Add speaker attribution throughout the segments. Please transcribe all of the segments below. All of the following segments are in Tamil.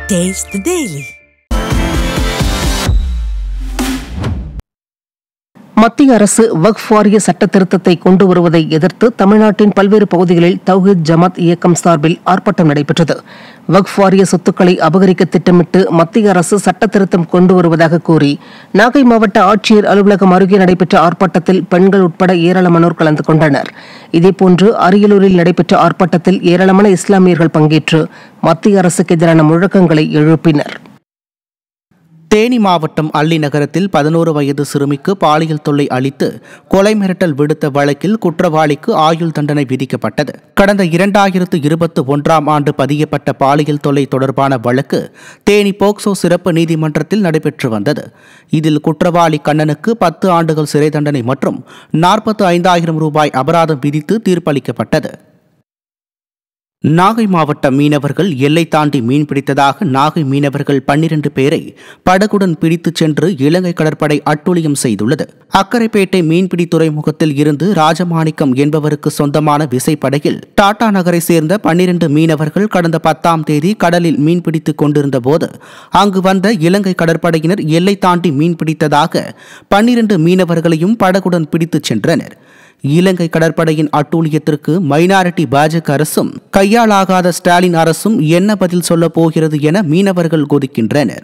Speaker 1: Taste the Daily.
Speaker 2: மத்திய அரசு வக்ஃப் வாரிய சட்ட திருத்தத்தை கொண்டு வருவதை எதிர்த்து தமிழ்நாட்டின் பல்வேறு பகுதிகளில் தௌஹித் ஜமாத் இயக்கம் சார்பில் ஆர்ப்பாட்டம் நடைபெற்றது வக்ஃப் வாரிய சொத்துக்களை அபகரிக்க திட்டமிட்டு மத்திய அரசு சட்ட திருத்தம் கொண்டு வருவதாக கூறி நாகை மாவட்ட ஆட்சியர் அலுவலகம் அருகே நடைபெற்ற ஆர்ப்பாட்டத்தில் பெண்கள் உட்பட ஏராளமானோர் கலந்து கொண்டனர் இதேபோன்று அரியலூரில் நடைபெற்ற ஆர்ப்பாட்டத்தில் ஏராளமான இஸ்லாமியர்கள் பங்கேற்று மத்திய அரசுக்கு எதிரான முழக்கங்களை எழுப்பினர்
Speaker 3: தேனி மாவட்டம் அள்ளி நகரத்தில் பதினோரு வயது சிறுமிக்கு பாலியல் தொல்லை அளித்து கொலை மிரட்டல் விடுத்த வழக்கில் குற்றவாளிக்கு ஆயுள் தண்டனை விதிக்கப்பட்டது கடந்த இரண்டாயிரத்து இருபத்தி ஒன்றாம் ஆண்டு பதியப்பட்ட பாலியல் தொல்லை தொடர்பான வழக்கு தேனி போக்சோ சிறப்பு நீதிமன்றத்தில் நடைபெற்று வந்தது இதில் குற்றவாளி கண்ணனுக்கு பத்து ஆண்டுகள் சிறை தண்டனை மற்றும் நாற்பத்து ஐந்தாயிரம் ரூபாய் அபராதம் விதித்து தீர்ப்பளிக்கப்பட்டது நாகை மாவட்ட மீனவர்கள் எல்லை தாண்டி மீன் பிடித்ததாக நாகை மீனவர்கள் பன்னிரண்டு பேரை படகுடன் பிடித்துச் சென்று இலங்கை கடற்படை அட்டூழியம் செய்துள்ளது அக்கரைப்பேட்டை மீன்பிடி துறைமுகத்தில் இருந்து ராஜமாணிக்கம் என்பவருக்கு சொந்தமான விசைப்படகில் டாடா நகரை சேர்ந்த பன்னிரண்டு மீனவர்கள் கடந்த பத்தாம் தேதி கடலில் மீன்பிடித்துக் கொண்டிருந்த போது அங்கு வந்த இலங்கை கடற்படையினர் எல்லை தாண்டி மீன் பிடித்ததாக பன்னிரண்டு மீனவர்களையும் படகுடன் பிடித்துச் சென்றனர் இலங்கை கடற்படையின் அட்டூழியத்திற்கு மைனாரிட்டி பாஜக அரசும் கையாளாகாத ஸ்டாலின் அரசும் என்ன பதில் சொல்லப் போகிறது என மீனவர்கள் கொதிக்கின்றனர்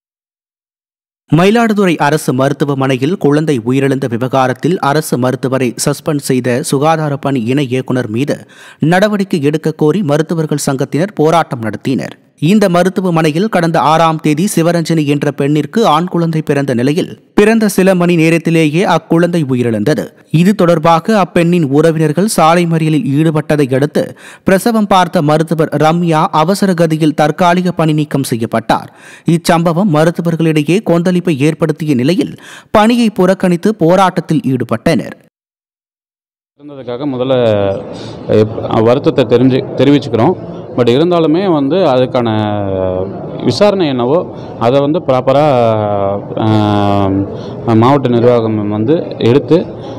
Speaker 3: மயிலாடுதுறை அரசு மருத்துவமனையில் குழந்தை உயிரிழந்த விவகாரத்தில் அரசு மருத்துவரை சஸ்பெண்ட் செய்த சுகாதார பணி இணை இயக்குநர் மீது நடவடிக்கை எடுக்க கோரி மருத்துவர்கள் சங்கத்தினர் போராட்டம் நடத்தினர் இந்த மருத்துவமனையில் கடந்த ஆறாம் தேதி சிவரஞ்சனி என்ற பெண்ணிற்கு ஆண் குழந்தை பிறந்த நிலையில் பிறந்த சில மணி நேரத்திலேயே அக்குழந்தை உயிரிழந்தது இது தொடர்பாக அப்பெண்ணின் உறவினர்கள் சாலை மறியலில் ஈடுபட்டதை அடுத்து பிரசவம் பார்த்த மருத்துவர் ரம்யா அவசர கதியில் தற்காலிக பணி நீக்கம் செய்யப்பட்டார் இச்சம்பவம் மருத்துவர்களிடையே கொந்தளிப்பை ஏற்படுத்திய நிலையில் பணியை புறக்கணித்து போராட்டத்தில் ஈடுபட்டனர்
Speaker 4: இருந்ததுக்காக முதல்ல எப்- வருத்தத்தை தெரிஞ்சு தெரிவிச்சுக்கிறோம் பட் இருந்தாலுமே வந்து அதுக்கான விசாரணை என்னவோ அதை வந்து ப்ராப்பராக மாவட்ட நிர்வாகம் வந்து எடுத்து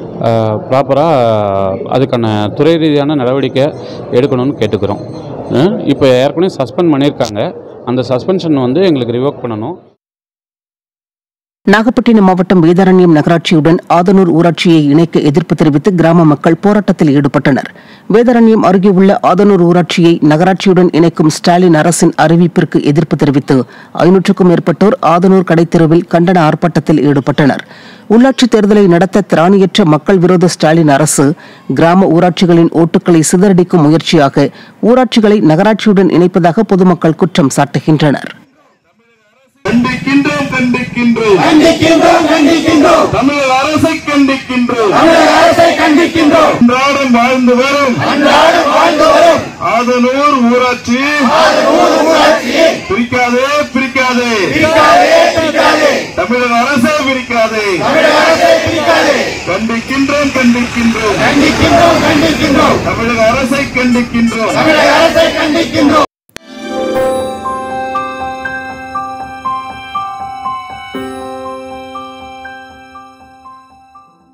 Speaker 4: ப்ராப்பராக அதுக்கான துறை ரீதியான நடவடிக்கை எடுக்கணும்னு கேட்டுக்கிறோம் இப்போ ஏற்கனவே சஸ்பெண்ட் பண்ணியிருக்காங்க அந்த சஸ்பென்ஷன் வந்து எங்களுக்கு ரிவோக் பண்ணணும்
Speaker 2: நாகப்பட்டினம் மாவட்டம் வேதாரண்யம் நகராட்சியுடன் ஆதனூர் ஊராட்சியை இணைக்க எதிர்ப்பு தெரிவித்து கிராம மக்கள் போராட்டத்தில் ஈடுபட்டனர் வேதாரண்யம் அருகே உள்ள ஆதனூர் ஊராட்சியை நகராட்சியுடன் இணைக்கும் ஸ்டாலின் அரசின் அறிவிப்பிற்கு எதிர்ப்பு தெரிவித்து ஐநூற்றுக்கும் மேற்பட்டோர் ஆதனூர் கடைத்தெருவில் கண்டன ஆர்ப்பாட்டத்தில் ஈடுபட்டனர் உள்ளாட்சித் தேர்தலை நடத்த திராணியற்ற மக்கள் விரோத ஸ்டாலின் அரசு கிராம ஊராட்சிகளின் ஓட்டுகளை சிதறடிக்கும் முயற்சியாக ஊராட்சிகளை நகராட்சியுடன் இணைப்பதாக பொதுமக்கள் குற்றம் சாட்டுகின்றனர்
Speaker 5: கண்டிக்கின்றோம் கண்டிக்கின்றோம் கண்டிக்கின்றோம் கண்டிக்கின்றோம் தமிழக அரசை கண்டிக்கின்றோம்
Speaker 6: தமிழக அரசை கண்டிக்கின்றோம்
Speaker 5: அன்றாடம் வாழ்ந்து வரும்
Speaker 6: அன்றாடம் வாழ்ந்து வரும்
Speaker 5: ஆதனூர் ஊராட்சி பிரிக்காதே பிரிக்காதே
Speaker 6: பிரிக்காதே பிரிக்காதே
Speaker 5: தமிழக அரசை பிரிக்காதே
Speaker 6: தமிழக அரசை பிரிக்காதே
Speaker 5: கண்டிக்கின்றோம் கண்டிக்கின்றோம்
Speaker 6: கண்டிக்கின்றோம் கண்டிக்கின்றோம்
Speaker 5: தமிழக அரசை கண்டிக்கின்றோம்
Speaker 6: தமிழக அரசை கண்டிக்கின்றோம்